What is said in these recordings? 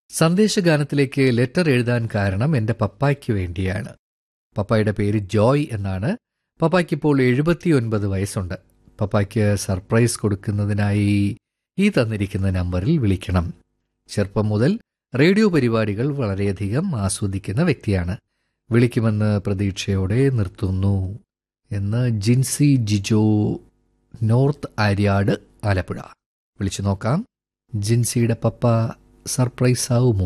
സന്ദേശഗാനത്തിലേക്ക് letter എഴുതാൻ കാരണം എൻ്റെ പപ്പായ്ക്ക് വേണ്ടിയാണ് പപ്പായുടെ പേര് ജോയ് എന്നാണ് പപ്പായ്ക്ക് ഇപ്പോൾ എഴുപത്തിയൊൻപത് വയസ്സുണ്ട് പപ്പായ്ക്ക് സർപ്രൈസ് കൊടുക്കുന്നതിനായി ഈ തന്നിരിക്കുന്ന നമ്പറിൽ വിളിക്കണം ചെറുപ്പം മുതൽ റേഡിയോ പരിപാടികൾ വളരെയധികം ആസ്വദിക്കുന്ന വ്യക്തിയാണ് വിളിക്കുമെന്ന് പ്രതീക്ഷയോടെ നിർത്തുന്നു എന്ന് ജിൻസി ജിജോ നോർത്ത് ആര്യാട് ആലപ്പുഴ വിളിച്ചു നോക്കാം ജിൻസിയുടെ പപ്പ സർപ്രൈസ് ആവുമോ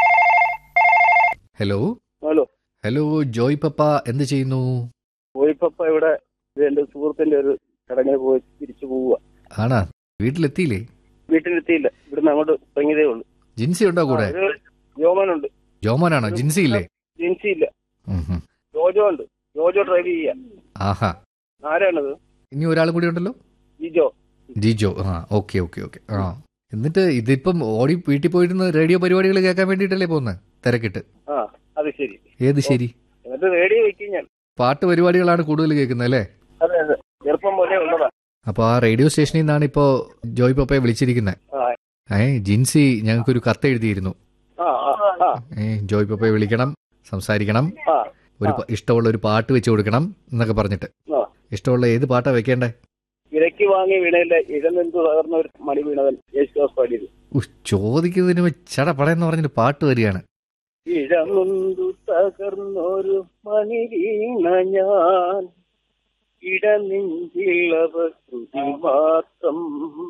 ഹലോ ഹലോ ഹലോ ജോയ് പപ്പ എന്ത് ചെയ്യുന്നു പോയിപ്പപ്പ ഇവിടെ ഇത് എന്റെ സുഹൃത്തിന്റെ ഒരു ചടങ്ങിന് പോയി തിരിച്ചു പോവുക ആണാ വീട്ടിലെത്തിയില്ലേ വീട്ടിലെത്തിയില്ല ഇവിടുന്ന് അങ്ങോട്ട് തുടങ്ങിയതേ ഉള്ളൂ ജിൻസി ഉണ്ടോ കൂടെ ആ, ഒരു ജോമനുണ്ട് ജോമോനാണോ ജിൻസി ഇല്ലേ ജിൻസി ഇല്ല ഉം ഹും. ജോജോ ഉണ്ട് ജോജോ ഡ്രൈവ് ചെയ്യാ ആഹാ ആരാണത് ഇനി ഒരാളും കൂടി ഉണ്ടല്ലോ ജിജോ ജിജോ ആ ഓക്കെ ഓക്കെ ഓക്കെ ആ എന്നിട്ട് ഇതിപ്പം ഓടി വീട്ടിൽ പോയിരുന്ന് റേഡിയോ പരിപാടികൾ കേൾക്കാൻ വേണ്ടിയിട്ടല്ലേ പോകുന്നത് തിരക്കിട്ട് ആ അത് ശരി ഏത് ശരി എന്നിട്ട് റേഡിയോ വെക്കും ഞാൻ പാട്ട് പരിപാടികളാണ് കൂടുതൽ കേൾക്കുന്നത് അല്ലേ അതെ അതെ ചെറുപ്പം പോലെ ഉള്ളതാ അപ്പോൾ ആ റേഡിയോ സ്റ്റേഷനിൽ നിന്നാണ് ഇപ്പോൾ ജോയ് പപ്പയെ വിളിച്ചിരിക്കുന്നത് ആ ഏ ജിൻസി ഞങ്ങൾക്കൊരു കത്ത് എഴുതിയിരുന്നു ആ ആ ആ ഏ ജോയ് പപ്പയെ വിളിക്കണം സംസാരിക്കണം ആ ഒരു പ- ഇഷ്ടമുള്ള ഒരു പാട്ട് വെച്ച് കൊടുക്കണം എന്നൊക്കെ പറഞ്ഞിട്ട് ആ ഇഷ്ടമുള്ള ഏത് പാട്ടാ വെക്കേണ്ടേ വിലയ്ക്ക് വാങ്ങി വീണയില്ല ഇഴനെന്തു തകർന്ന ഒരു മണി വീണവൻ യേശുദാസ് പാടിയത് ഉഹ്, ചോദിക്കുന്നതിന് ചട പടയെന്ന് പറഞ്ഞിട്ട് പാട്ട് വരികയാണ് ഇഴമുന്തു തകർന്നൊരു മണി വീണ ഞാൻ ഇടനെഞ്ചിളവ ശ്രുതി മാത്രം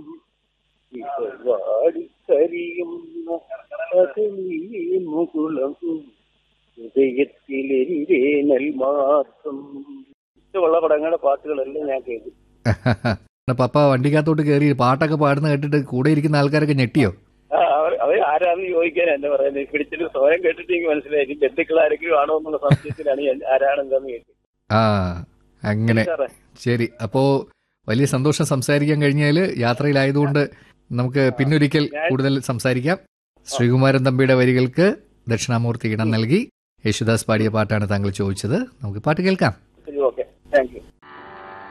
വാടിക്കരിയുന്ന പകലീ മുകുളം ഹൃദയത്തിലെരിവേനൽ മാത്രം ഇഷ്ടമുള്ള പടങ്ങളുടെ പാട്ടുകളെല്ലാം ഞാൻ കേൾക്കും പപ്പ വണ്ടിക്കകത്തോട്ട് കയറി പാട്ടൊക്കെ പാടുന്ന കേട്ടിട്ട് കൂടെ ഇരിക്കുന്ന ആൾക്കാരൊക്കെ ഞെട്ടിയോ ആ, അവർ അവർ ആരാന്ന് ചോദിക്കാൻ എന്നെ പറയുന്നത് പിടിച്ചിട്ട് സ്വയം കേട്ടിട്ട് എനിക്ക് മനസ്സിലായി ഇനി ബന്ധുക്കൾ ആരെങ്കിലും ആണോ എന്നുള്ള സംശയത്തിലാണ് ഞാൻ ആരാണെന്താന്ന് കേട്ടത് ആ അങ്ങനെ സാറേ ശരി അപ്പോ വലിയ സന്തോഷം സംസാരിക്കാൻ കഴിഞ്ഞാൽ യാത്രയിലായതുകൊണ്ട് നമുക്ക് പിന്നൊരിക്കൽ കൂടുതൽ സംസാരിക്കാം ശ്രീകുമാരൻ തമ്പിയുടെ വരികൾക്ക് ദക്ഷിണാമൂർത്തി ഇടം നൽകി യേശുദാസ് പാടിയ പാട്ടാണ് താങ്കൾ ചോദിച്ചത് നമുക്ക് പാട്ട് കേൾക്കാം